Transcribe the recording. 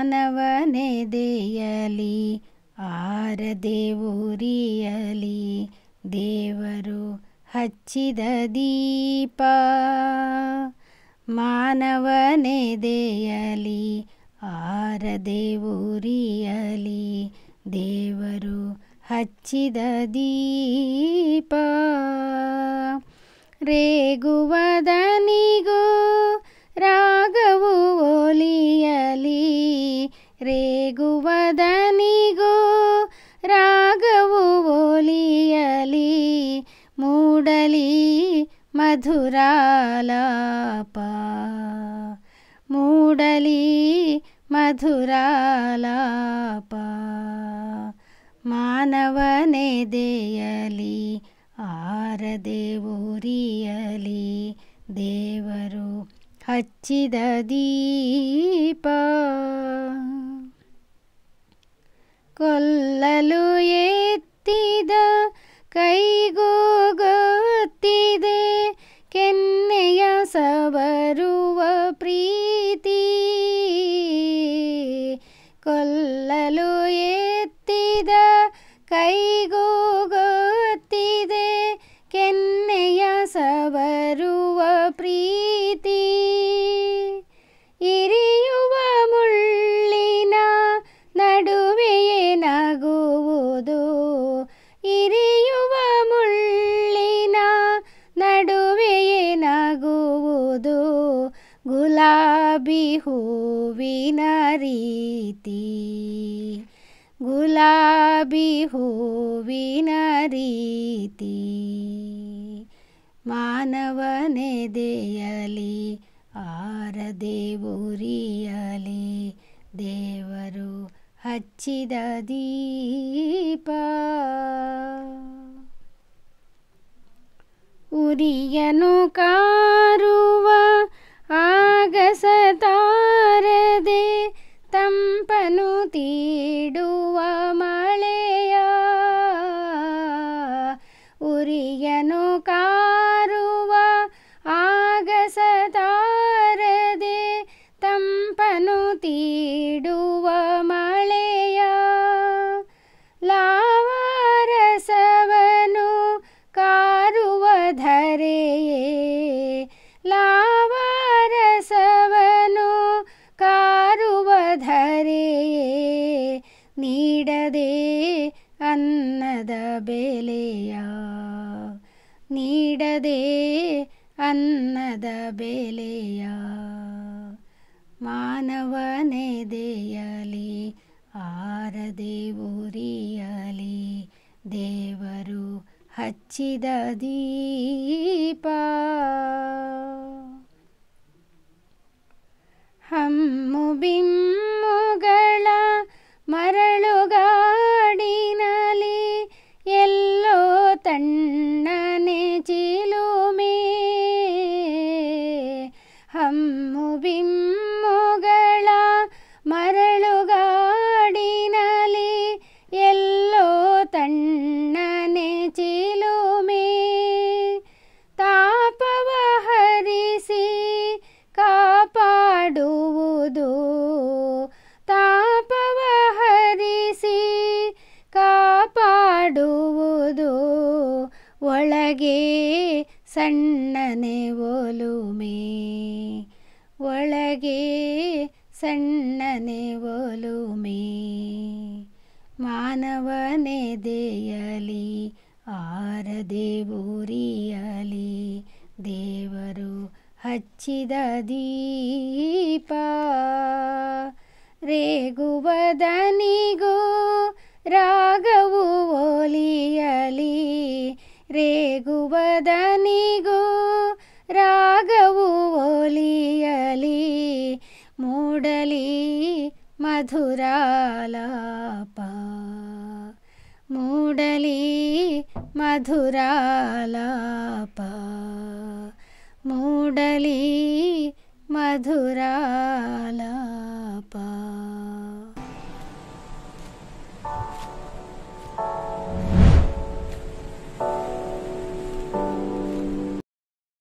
ಮಾನವನೆದೆಯಲಿ ಆರದೆ ಉರಿಯಲಿ ದೇವರು ಹಚ್ಚಿದ ದೀಪ ಮಾನವನೆದೆಯಲಿ ಆರದೆ ಉರಿಯಲಿ ದೇವರು ಹಚ್ಚಿದ ದೀಪ ರೇಗುವದನಿಗೂ ರಾಗವು ಒಲಿಯಲಿ ರೇಗುವದನಿಗೂ ರಾಗವು ಒಲಿಯಲಿ ಮೂಡಲಿ ಮಧುರಾಲಾಪ ಮೂಡಲಿ ಮಧುರಾಲಾಪ ಮಾನವನೆದೆಯಲಿ ಆರದೆ ಉರಿಯಲಿ ದೇವರು ಹಚ್ಚಿದ ದೀಪ ಕೊಲ್ಲಲು ಎತ್ತಿದ ಕೈಗೂ ಗೊತ್ತಿದೆ ಕೆನ್ನೆಯ ಸವರುವ ಪ್ರೀತಿ ಕೊಲ್ಲಲು ಎತ್ತಿದ ಕೈಗೂ ಗೊತ್ತಿದೆ ಕೆನ್ನೆಯ ಸವರುವ ಪ್ರೀತಿ ಇರಿಯುವ ಮುಳ್ಳಿನ ನಡುವೆಯೇ ನಗುವುದು ಇರಿಯುವ ಮುಳ್ಳಿನ ನಡುವೆಯೇ ನಗುವುದು ಗುಲಾಬಿ ಹೂವಿನ ರೀತಿ ಗುಲಾಬಿ ಹೂವಿನ ರೀತಿ ಮಾನವನೆದೆಯಲಿ ಆರದೆ ಉರಿಯಲಿ ದೇವರು ಹಚ್ಚಿದ ದೀಪ ಉರಿಯನು ಕಾರುವ ಆಗಸತಾರದೆ ತಂಪನು ತೀಡುವ ಮಳೆಯ ಉರಿಯನು ಕಾರುವ ಆಗಸತಾರದೆ ತಂಪನು ತೀಡುವ ಮಳೆಯ ಲಾವಾರಸವನು ಕಾರುವ ಧರೆಯೇ ಲಾವಾರಸವನು ಕಾರುವ ಧರೆಯೇ ನೀಡದೆ ಅನ್ನದ ಬೆಲೆಯ ನೀಡದೆ ಅನ್ನದ ಬೆಲೆಯ ಮಾನವನೆದೆಯಲಿ ಆರದೆ ಉರಿಯಲಿ ದೇವರು ಹಚ್ಚಿದ ದೀಪ ಹಮ್ಮು ಬಿಮ್ಮುಗಳ ಮರಳುಗಾಡಿನಲಿ ಎಲ್ಲೋ ತಣ್ಣನೆ ಚಿಲುಮೆ ಹಮ್ಮು ಬಿಮ್ಮುಗಳ ಮರಳುಗಾಡಿನಲಿ ಎಲ್ಲೋ ತಣ್ಣನೆ ಚಿಲುಮೆ ತಾಪವ ಹರಿಸಿ ಕಾಪಾಡುವುದು ತಾಪವ ಹರಿಸಿ ಕಾಪಾಡುವುದು ಒಳಗೆ ಸಣ್ಣನೆ ಒಲುಮೆ ಒಳಗೆ ಸಣ್ಣನೆ ಒಲುಮೆ ಮಾನವನೆದೆಯಲಿ ಆರದೆ ಉರಿಯಲಿ ದೇವರು ಹಚ್ಚಿದ ದೀಪ ರೇಗುವದನಿಗೂ ರಾಗವು ಒಲಿಯಲಿ ರೇಗುವದನಿಗೂ ರಾಗವು ಒಲಿಯಲಿ ಮೂಡಲಿ ಮಧುರಾಲಾಪ ಮೂಡಲಿ ಮಧುರಾಲಾಪ ಮೂಡಲಿ ಮಧುರಾಲಾಪ